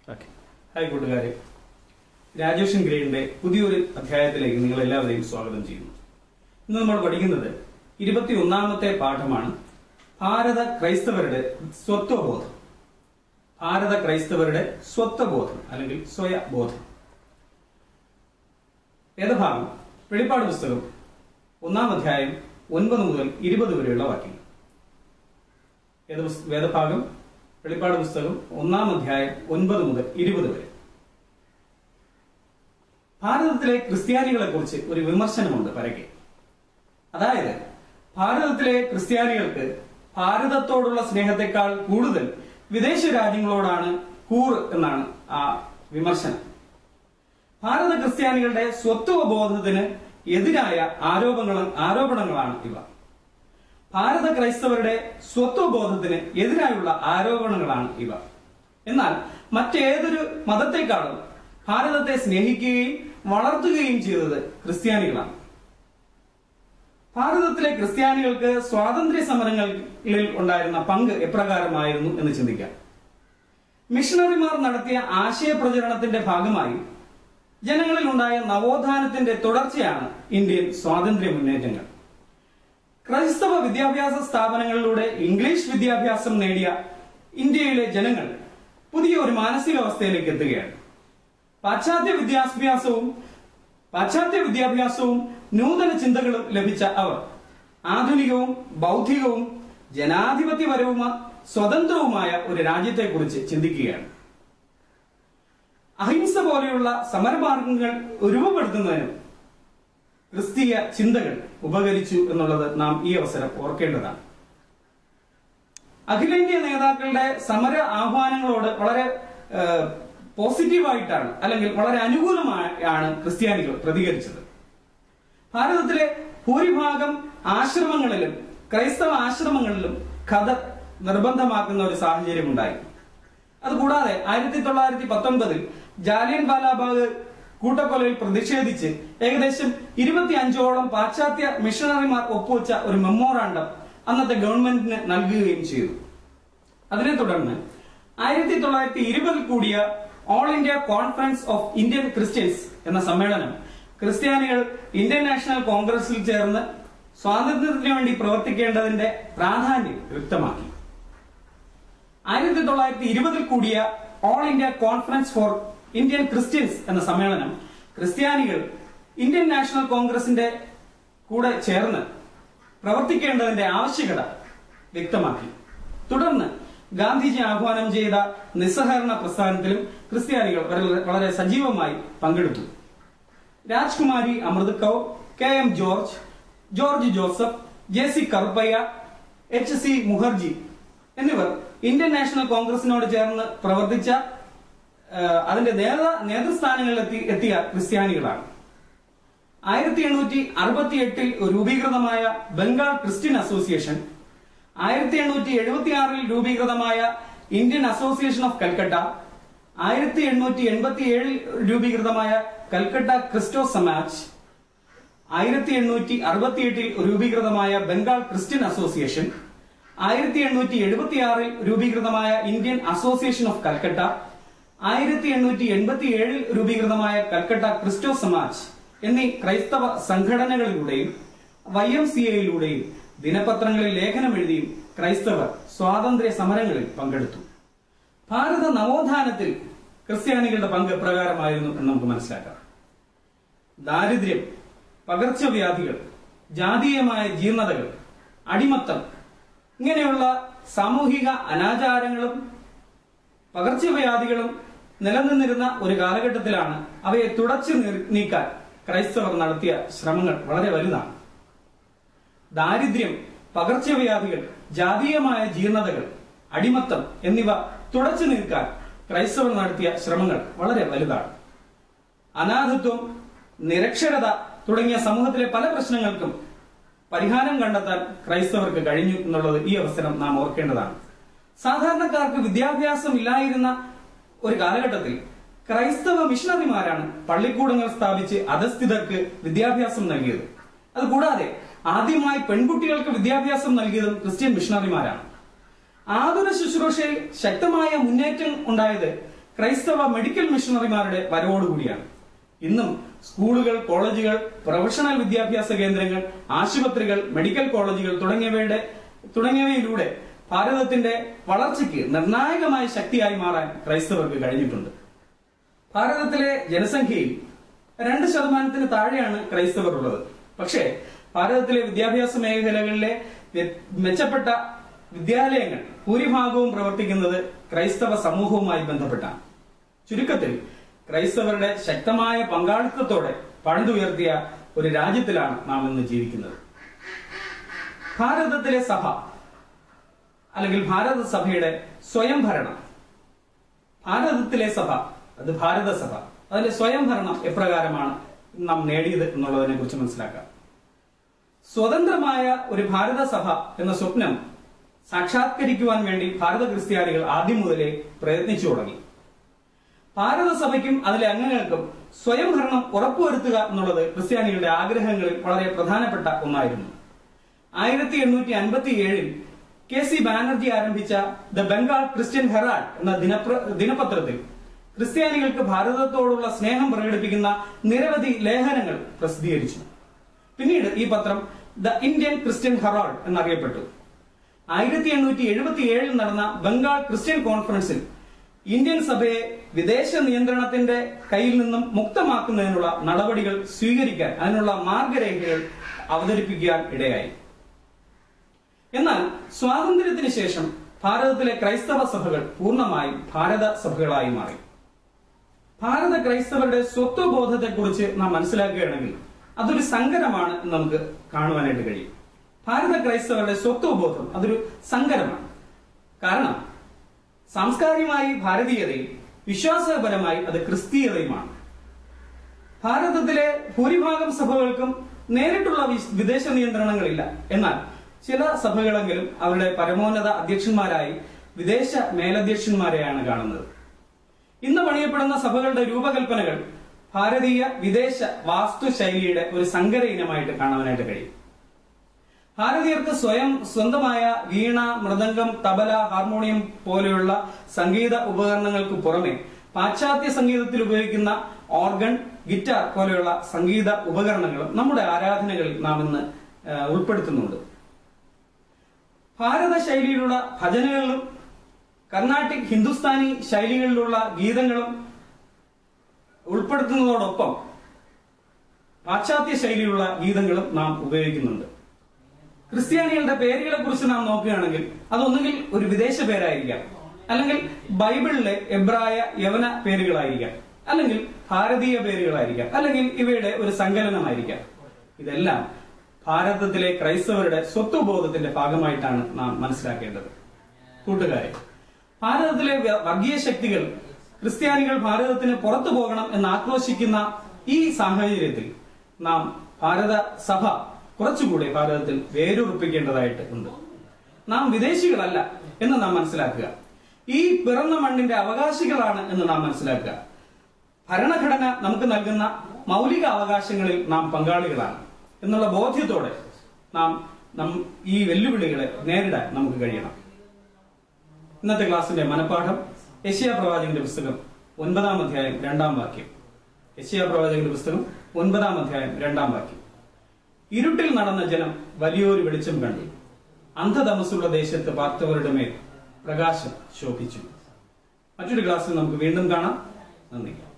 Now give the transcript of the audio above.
okay hi കൂട്ടുകാരെ രാജേഷൻ ഗ്രേഡിന്റെ പുതിയൊരു അധ്യായത്തിലേക്ക് നിങ്ങൾ എല്ലാവരെയും സ്വാഗതം ചെയ്യുന്നു ഇന്ന് നമ്മൾ പഠിക്കുന്നത് ഇരുപത്തി ഒന്നാമത്തെ പാഠമാണ് ഭാരത ക്രൈസ്തവരുടെ സ്വത്വബോധം ഭാരത ക്രൈസ്തവരുടെ സ്വത്വബോധം അല്ലെങ്കിൽ സ്വയബോധം വേദഭാഗം വെളിപ്പാട് പുസ്തകം ഒന്നാം അധ്യായം ഒൻപത് മുതൽ ഇരുപത് വരെയുള്ള വാക്യങ്ങൾ വേദപുസ്- വേദഭാഗം വെളിപ്പാട് പുസ്തകം ഒന്നാം അധ്യായം ഒൻപത് മുതൽ ഇരുപത് വരെ ഭാരതത്തിലെ ക്രിസ്ത്യാനികളെ കുറിച്ച് ഒരു വിമർശനമുണ്ട് പരക്കെ അതായത് ഭാരതത്തിലെ ക്രിസ്ത്യാനികൾക്ക് ഭാരതത്തോടുള്ള സ്നേഹത്തെക്കാൾ കൂടുതൽ വിദേശ രാജ്യങ്ങളോടാണ് കൂറ് എന്നാണ് ആ വിമർശനം ഭാരത ക്രിസ്ത്യാനികളുടെ സ്വത്വബോധത്തിന് എതിരായ ആരോപണങ്ങൾ ആരോപണങ്ങളാണ് ഇവ ഭാരത ക്രൈസ്തവരുടെ സ്വത്വബോധത്തിന് എതിരായുള്ള ആരോപണങ്ങളാണ് ഇവ എന്നാൽ മറ്റേതൊരു മതത്തെക്കാളും ഭാരതത്തെ സ്നേഹിക്കുകയും വളർത്തുകയും ചെയ്തത് ക്രിസ്ത്യാനികളാണ് ഭാരതത്തിലെ ക്രിസ്ത്യാനികൾക്ക് സ്വാതന്ത്ര്യ സമരങ്ങളിൽ ഉണ്ടായിരുന്ന പങ്ക് എപ്രകാരമായിരുന്നു എന്ന് ചിന്തിക്കാം മിഷണറിമാർ നടത്തിയ ആശയപ്രചരണത്തിന്റെ ഭാഗമായി ജനങ്ങളിൽ ഉണ്ടായ നവോത്ഥാനത്തിന്റെ തുടർച്ചയാണ് ഇന്ത്യൻ സ്വാതന്ത്ര്യ മുന്നേറ്റങ്ങൾ ക്രൈസ്തവ വിദ്യാഭ്യാസ സ്ഥാപനങ്ങളിലൂടെ ഇംഗ്ലീഷ് വിദ്യാഭ്യാസം നേടിയ ഇന്ത്യയിലെ ജനങ്ങൾ പുതിയ ഒരു മാനസികാവസ്ഥയിലേക്ക് എത്തുകയാണ് പാശ്ചാത്യ വിദ്യാഭ്യാസവും പാശ്ചാത്യ വിദ്യാഭ്യാസവും നൂതന ചിന്തകളും ലഭിച്ച അവർ ആധുനികവും ബൗദ്ധികവും ജനാധിപത്യപരവും സ്വതന്ത്രവുമായ ഒരു രാജ്യത്തെക്കുറിച്ച് ചിന്തിക്കുകയാണ് അഹിംസ പോലെയുള്ള സമരമാർഗങ്ങൾ രൂപപ്പെടുത്തുന്നതിനും ക്രിസ്തീയ ചിന്തകൾ ഉപകരിച്ചു എന്നുള്ളത് നാം ഈ അവസരം ഓർക്കേണ്ടതാണ് അഖിലേന്ത്യാ നേതാക്കളുടെ സമര ആഹ്വാനങ്ങളോട് വളരെ ഏഹ്, പോസിറ്റീവായിട്ടാണ് അല്ലെങ്കിൽ വളരെ അനുകൂലമായാണ് ക്രിസ്ത്യാനികൾ പ്രതികരിച്ചത് ഭാരതത്തിലെ ഭൂരിഭാഗം ആശ്രമങ്ങളിലും ക്രൈസ്തവ ആശ്രമങ്ങളിലും കഥ നിർബന്ധമാക്കുന്ന ഒരു സാഹചര്യം ഉണ്ടായി അതുകൂടാതെ ആയിരത്തി തൊള്ളായിരത്തി പത്തൊൻപതിൽ ജാലിയൻ വാലാബാഗ് കൂട്ടക്കൊലയിൽ പ്രതിഷേധിച്ച് ഏകദേശം ഇരുപത്തി അഞ്ചോളം പാശ്ചാത്യ മിഷണറിമാർ ഒപ്പുവെച്ച ഒരു മെമ്മോറാണ്ടം അന്നത്തെ ഗവൺമെന്റിന് നൽകുകയും ചെയ്തു അതിനെ തുടർന്ന് ആയിരത്തി തൊള്ളായിരത്തി ഇരുപതിൽ കൂടിയ all India conference of Indian Christians എന്ന സമ്മേളനം ക്രിസ്ത്യാനികൾ ഇന്ത്യൻ നാഷണൽ കോൺഗ്രസിൽ ചേർന്ന് സ്വാതന്ത്ര്യത്തിന് വേണ്ടി പ്രവർത്തിക്കേണ്ടതിന്റെ പ്രാധാന്യം വ്യക്തമാക്കി ആയിരത്തി തൊള്ളായിരത്തി ഇരുപതിൽ കൂടിയ all India conference for Indian Christians എന്ന സമ്മേളനം ക്രിസ്ത്യാനികൾ ഇന്ത്യൻ നാഷണൽ കോൺഗ്രസിന്റെ കൂടെ ചേർന്ന് പ്രവർത്തിക്കേണ്ടതിന്റെ ആവശ്യകത വ്യക്തമാക്കി തുടർന്ന് ഗാന്ധിജി ആഹ്വാനം ചെയ്ത നിസ്സഹകരണ പ്രസ്ഥാനത്തിലും ക്രിസ്ത്യാനികൾ വളരെ- വളരെ സജീവമായി പങ്കെടുത്തു Rajkumari Amrit Kaur K M George George Joseph J C Karuppayya H C Mukherjee എന്നിവർ ഇന്ത്യൻ നാഷണൽ കോൺഗ്രസിനോട് ചേർന്ന് പ്രവർത്തിച്ച ആ, അതിന്റെ നേത നേതൃസ്ഥാനങ്ങളിൽ എത്തി എത്തിയ ക്രിസ്ത്യാനികളാണ് ആയിരത്തി എണ്ണൂറ്റി അറുപത്തി എട്ടിൽ രൂപീകൃതമായ ബംഗാൾ ക്രിസ്ത്യൻ അസോസിയേഷൻ ആയിരത്തി എണ്ണൂറ്റി എഴുപത്തി ആറിൽ രൂപീകൃതമായ ഇന്ത്യൻ അസോസിയേഷൻ ഓഫ് കൽക്കട്ട ആയിരത്തി എണ്ണൂറ്റി എൺപത്തി ഏഴിൽ രൂപീകൃതമായ കൽക്കട്ട ക്രിസ്റ്റോ സമാജ് ആയിരത്തി എണ്ണൂറ്റി അറുപത്തിയെട്ടിൽ രൂപീകൃതമായ ബംഗാൾ ക്രിസ്ത്യൻ അസോസിയേഷൻ ആയിരത്തി എണ്ണൂറ്റി എഴുപത്തി ആറിൽ രൂപീകൃതമായ ഇന്ത്യൻ അസോസിയേഷൻ ഓഫ് കൽക്കട്ട ആയിരത്തി എണ്ണൂറ്റി എൺപത്തി ഏഴിൽ രൂപീകൃതമായ കൽക്കട്ട ക്രിസ്റ്റോ സമാജ് എന്നീ ക്രൈസ്തവ സംഘടനകളിലൂടെയും വൈ എം സി എയിലൂടെയും ദിനപത്രങ്ങളിൽ ലേഖനം എഴുതിയും ക്രൈസ്തവർ സ്വാതന്ത്ര്യ സമരങ്ങളിൽ പങ്കെടുത്തു ഭാരത നവോത്ഥാനത്തിൽ ക്രിസ്ത്യാനികളുടെ പങ്ക് എപ്രകാരമായിരുന്നു എന്ന് നമുക്ക് മനസ്സിലാക്കാം ദാരിദ്ര്യം പകർച്ചവ്യാധികൾ ജാതീയമായ ജീർണതകൾ അടിമത്തം ഇങ്ങനെയുള്ള സാമൂഹിക അനാചാരങ്ങളും പകർച്ചവ്യാധികളും നിലനിന്നിരുന്ന ഒരു കാലഘട്ടത്തിലാണ് അവയെ തുടച്ചു നീ- നീക്കാൻ ക്രൈസ്തവർ നടത്തിയ ശ്രമങ്ങൾ വളരെ വലുതാണ് ദാരിദ്ര്യം പകർച്ചവ്യാധികൾ ജാതീയമായ ജീർണതകൾ അടിമത്തം എന്നിവ തുടച്ചു നീക്കാൻ ക്രൈസ്തവർ നടത്തിയ ശ്രമങ്ങൾ വളരെ വലുതാണ് അനാഥത്വം നിരക്ഷരത തുടങ്ങിയ സമൂഹത്തിലെ പല പ്രശ്നങ്ങൾക്കും പരിഹാരം കണ്ടെത്താൻ ക്രൈസ്തവർക്ക് കഴിഞ്ഞു എന്നുള്ളത് ഈ അവസരം നാം ഓർക്കേണ്ടതാണ് സാധാരണക്കാർക്ക് വിദ്യാഭ്യാസം ഇല്ലായിരുന്ന ഒരു കാലഘട്ടത്തിൽ ക്രൈസ്തവ മിഷണറിമാരാണ് പള്ളിക്കൂടങ്ങൾ സ്ഥാപിച്ച് അധസ്ഥിതർക്ക് വിദ്യാഭ്യാസം നൽകിയത് അതുകൂടാതെ ആദ്യമായി പെൺകുട്ടികൾക്ക് വിദ്യാഭ്യാസം നൽകിയതും ക്രിസ്ത്യൻ മിഷണറിമാരാണ് ആതുര ശുശ്രൂഷയിൽ ശക്തമായ മുന്നേറ്റം ഉണ്ടായത് ക്രൈസ്തവ മെഡിക്കൽ മിഷണറിമാരുടെ വരവോടുകൂടിയാണ് ഇന്നും സ്കൂളുകൾ കോളേജുകൾ പ്രൊഫഷണൽ വിദ്യാഭ്യാസ കേന്ദ്രങ്ങൾ ആശുപത്രികൾ മെഡിക്കൽ കോളേജുകൾ തുടങ്ങിയവയുടെ തുടങ്ങിയവയിലൂടെ ഭാരതത്തിന്റെ വളർച്ചയ്ക്ക് നിർണായകമായ ശക്തിയായി മാറാൻ ക്രൈസ്തവർക്ക് കഴിഞ്ഞിട്ടുണ്ട് ഭാരതത്തിലെ ജനസംഖ്യയിൽ രണ്ട് ശതമാനത്തിന് താഴെയാണ് ക്രൈസ്തവർ ഉള്ളത് പക്ഷേ ഭാരതത്തിലെ വിദ്യാഭ്യാസ മേഖലകളിലെ വ്യ- മെച്ചപ്പെട്ട വിദ്യാലയങ്ങൾ ഭൂരിഭാഗവും പ്രവർത്തിക്കുന്നത് ക്രൈസ്തവ സമൂഹവുമായി ബന്ധപ്പെട്ടാണ് ചുരുക്കത്തിൽ ക്രൈസ്തവരുടെ ശക്തമായ പങ്കാളിത്തത്തോടെ പണിതുയർത്തിയ ഒരു രാജ്യത്തിലാണ് നാം ഇന്ന് ജീവിക്കുന്നത് ഭാരതത്തിലെ സഭ അല്ലെങ്കിൽ ഭാരത സഭയുടെ സ്വയം ഭരണം ഭാരതത്തിലെ സഭ അത് ഭാരതസഭ അതിന്റെ സ്വയം ഭരണം എപ്രകാരമാണ് നാം നേടിയത് എന്നുള്ളതിനെ കുറിച്ച് മനസ്സിലാക്കാം സ്വതന്ത്രമായ ഒരു ഭാരതസഭ എന്ന സ്വപ്നം സാക്ഷാത്കരിക്കുവാൻ വേണ്ടി ഭാരത ക്രിസ്ത്യാനികൾ ആദ്യം മുതലേ പ്രയത്നിച്ചു തുടങ്ങി ഭാരതസഭയ്ക്കും അതിലെ അംഗങ്ങൾക്കും സ്വയം ഭരണം ഉറപ്പുവരുത്തുക എന്നുള്ളത് ക്രിസ്ത്യാനികളുടെ ആഗ്രഹങ്ങളിൽ വളരെ പ്രധാനപ്പെട്ട ഒന്നായിരുന്നു ആയിരത്തി എണ്ണൂറ്റി അൻപത്തി ഏഴിൽ കെ സി ബാനർജി ആരംഭിച്ച ദ ബംഗാൾ ക്രിസ്ത്യൻ ഹെറാൾഡ് എന്ന ദിനപ്ര- ദിനപത്രത്തിൽ ക്രിസ്ത്യാനികൾക്ക് ഭാരതത്തോടുള്ള സ്നേഹം പ്രകടിപ്പിക്കുന്ന നിരവധി ലേഖനങ്ങൾ പ്രസിദ്ധീകരിച്ചു പിന്നീട് ഈ പത്രം ദ ഇന്ത്യൻ ക്രിസ്ത്യൻ ഹെറാൾഡ് എന്നറിയപ്പെട്ടു ആയിരത്തി എണ്ണൂറ്റി എഴുപത്തി ഏഴിൽ നടന്ന ബംഗാൾ ക്രിസ്ത്യൻ കോൺഫറൻസിൽ ഇന്ത്യൻ സഭയെ വിദേശ നിയന്ത്രണത്തിന്റെ കയ്യിൽ നിന്നും മുക്തമാക്കുന്നതിനുള്ള നടപടികൾ സ്വീകരിക്കാൻ അതിനുള്ള മാർഗരേഖകൾ അവതരിപ്പിക്കാൻ ഇടയായി എന്നാൽ സ്വാതന്ത്ര്യത്തിന് ശേഷം ഭാരതത്തിലെ ക്രൈസ്തവ സഭകൾ പൂർണ്ണമായും ഭാരത സഭകളായി മാറി ഭാരത ക്രൈസ്തവരുടെ സ്വത്വബോധത്തെക്കുറിച്ച് നാം മനസ്സിലാക്കുകയാണെങ്കിൽ അതൊരു സങ്കരമാണ് എന്ന് നമുക്ക് കാണുവാനായിട്ട് കഴിയും ഭാരത ക്രൈസ്തവരുടെ സ്വത്വബോധം അതൊരു സങ്കരമാണ് കാരണം സാംസ്കാരികമായി ഭാരതീയതയും വിശ്വാസപരമായി അത് ക്രിസ്തീയതയുമാണ് ഭാരതത്തിലെ ഭൂരിഭാഗം സഭകൾക്കും നേരിട്ടുള്ള വിസ്- വിദേശ നിയന്ത്രണങ്ങളില്ല എന്നാൽ ചില സഭകളെങ്കിലും അവരുടെ പരമോന്നത അധ്യക്ഷന്മാരായി വിദേശ മേലധ്യക്ഷന്മാരെയാണ് കാണുന്നത് ഇന്ന് പണിയപ്പെടുന്ന സഭകളുടെ രൂപകൽപ്പനകൾ ഭാരതീയ വിദേശ വാസ്തുശൈലിയുടെ ഒരു സങ്കര ഇനമായിട്ട് കാണാനായിട്ട് കഴിയും ഭാരതീയർക്ക് സ്വയം സ്വന്തമായ വീണ മൃദംഗം തബല ഹാർമോണിയം പോലെയുള്ള സംഗീത ഉപകരണങ്ങൾക്ക് പുറമെ പാശ്ചാത്യ സംഗീതത്തിൽ ഉപയോഗിക്കുന്ന ഓർഗൻ ഗിറ്റാർ പോലെയുള്ള സംഗീത ഉപകരണങ്ങളും നമ്മുടെ ആരാധനകളിൽ നാം ഇന്ന് ആ, ഉൾപ്പെടുത്തുന്നുണ്ട് ഭാരത ശൈലിയിലുള്ള ഭജനകളിലും കർണാട്ടിക് ഹിന്ദുസ്ഥാനി ശൈലികളിലുള്ള ഗീതങ്ങളും ഉൾപ്പെടുത്തുന്നതോടൊപ്പം പാശ്ചാത്യ ശൈലിയിലുള്ള ഗീതങ്ങളും നാം ഉപയോഗിക്കുന്നുണ്ട് ക്രിസ്ത്യാനികളുടെ പേരുകളെ കുറിച്ച് നാം നോക്കുകയാണെങ്കിൽ അതൊന്നുകിൽ ഒരു വിദേശ പേരായിരിക്കാം അല്ലെങ്കിൽ ബൈബിളിലെ എബ്രായ യവന പേരുകളായിരിക്കാം അല്ലെങ്കിൽ ഭാരതീയ പേരുകളായിരിക്കാം അല്ലെങ്കിൽ ഇവയുടെ ഒരു സങ്കലനമായിരിക്കാം ഇതെല്ലാം ഭാരതത്തിലെ ക്രൈസ്തവരുടെ സ്വത്വബോധത്തിന്റെ ഭാഗമായിട്ടാണ് നാം മനസ്സിലാക്കേണ്ടത് കൂട്ടുകാരെ ഭാരതത്തിലെ വ്യ- വർഗീയ ശക്തികൾ ക്രിസ്ത്യാനികൾ ഭാരതത്തിന് പുറത്തു പോകണം എന്ന് ആക്രോശിക്കുന്ന ഈ സാഹചര്യത്തിൽ നാം ഭാരത സഭ കുറച്ചുകൂടെ ഭാരതത്തിൽ വേരുറപ്പിക്കേണ്ടതായിട്ട് ഉണ്ട് നാം വിദേശികളല്ല എന്ന് നാം മനസ്സിലാക്കുക ഈ പിറന്ന മണ്ണിന്റെ അവകാശികളാണ് എന്ന് നാം മനസ്സിലാക്കുക ഭരണഘടന നമുക്ക് നൽകുന്ന മൗലിക അവകാശങ്ങളിൽ നാം പങ്കാളികളാണ് എന്നുള്ള ബോധ്യത്തോടെ നാം നം- ഈ വെല്ലുവിളികളെ നേരിടാൻ നമുക്ക് കഴിയണം ഇന്നത്തെ ക്ലാസ്സിന്റെ മനപാഠം യശയ പ്രവാചകന്റെ പുസ്തകം ഒൻപതാം അധ്യായം രണ്ടാം വാക്യം യശയ പ്രവാചകന്റെ പുസ്തകം ഒൻപതാം അധ്യായം രണ്ടാം വാക്യം ഇരുട്ടിൽ നടന്ന ജനം വലിയൊരു വെളിച്ചം കണ്ടു അന്ധതമസുള്ള ദേശത്ത് പാർത്തവരുടെ മേൽ പ്രകാശം ശോഭിച്ചു മറ്റൊരു ക്ലാസ്സിൽ നമുക്ക് വീണ്ടും കാണാം നന്ദി